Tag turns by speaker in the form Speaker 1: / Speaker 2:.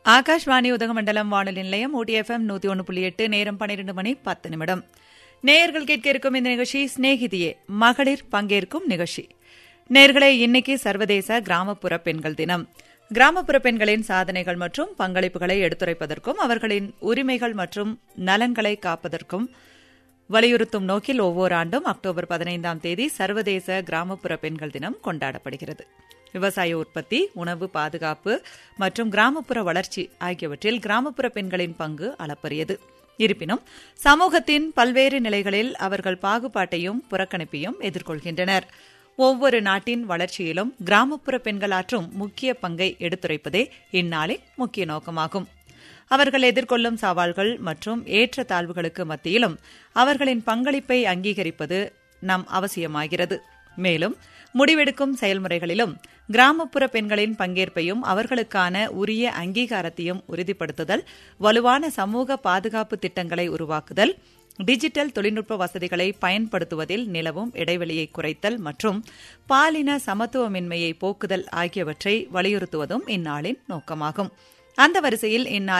Speaker 1: ஆகாஷ்வாணி உதகமண்டலம் வானொலி நிலையம் ஓடிஎஃப்எம் நூத்தி ஒன்று புள்ளி எட்டு நேரம் பன்னிரண்டு மணி பத்து நிமிடம் நேயர்கள் கேட்க இருக்கும் இந்த நிகழ்ச்சி சிநேகிதியே மகளிர் பங்கேற்கும் நிகழ்ச்சி நேர்களே இன்னைக்கு சர்வதேச கிராமப்புற பெண்கள் தினம் கிராமப்புற பெண்களின் சாதனைகள் மற்றும் பங்களிப்புகளை எடுத்துரைப்பதற்கும் அவர்களின் உரிமைகள் மற்றும் நலன்களை காப்பதற்கும் வலியுறுத்தும் நோக்கில் ஒவ்வொரு ஆண்டும் அக்டோபர் பதினைந்தாம் தேதி சர்வதேச கிராமப்புற பெண்கள் தினம் கொண்டாடப்படுகிறது விவசாய உற்பத்தி உணவு பாதுகாப்பு மற்றும் கிராமப்புற வளர்ச்சி ஆகியவற்றில் கிராமப்புற பெண்களின் பங்கு அளப்பரியது இருப்பினும் சமூகத்தின் பல்வேறு நிலைகளில் அவர்கள் பாகுபாட்டையும் புறக்கணிப்பையும் எதிர்கொள்கின்றனர் ஒவ்வொரு நாட்டின் வளர்ச்சியிலும் கிராமப்புற பெண்கள் ஆற்றும் முக்கிய பங்கை எடுத்துரைப்பதே இந்நாளின் முக்கிய நோக்கமாகும் அவர்கள் எதிர்கொள்ளும் சவால்கள் மற்றும் ஏற்ற தாழ்வுகளுக்கு மத்தியிலும் அவர்களின் பங்களிப்பை அங்கீகரிப்பது நம் அவசியமாகிறது மேலும் முடிவெடுக்கும் செயல்முறைகளிலும் கிராமப்புற பெண்களின் பங்கேற்பையும் அவர்களுக்கான உரிய அங்கீகாரத்தையும் உறுதிப்படுத்துதல் வலுவான சமூக பாதுகாப்பு திட்டங்களை உருவாக்குதல் டிஜிட்டல் தொழில்நுட்ப வசதிகளை பயன்படுத்துவதில் நிலவும் இடைவெளியை குறைத்தல் மற்றும் பாலின சமத்துவமின்மையை போக்குதல் ஆகியவற்றை வலியுறுத்துவதும் இந்நாளின் நோக்கமாகும் அந்த வரிசையில் இந்நாள்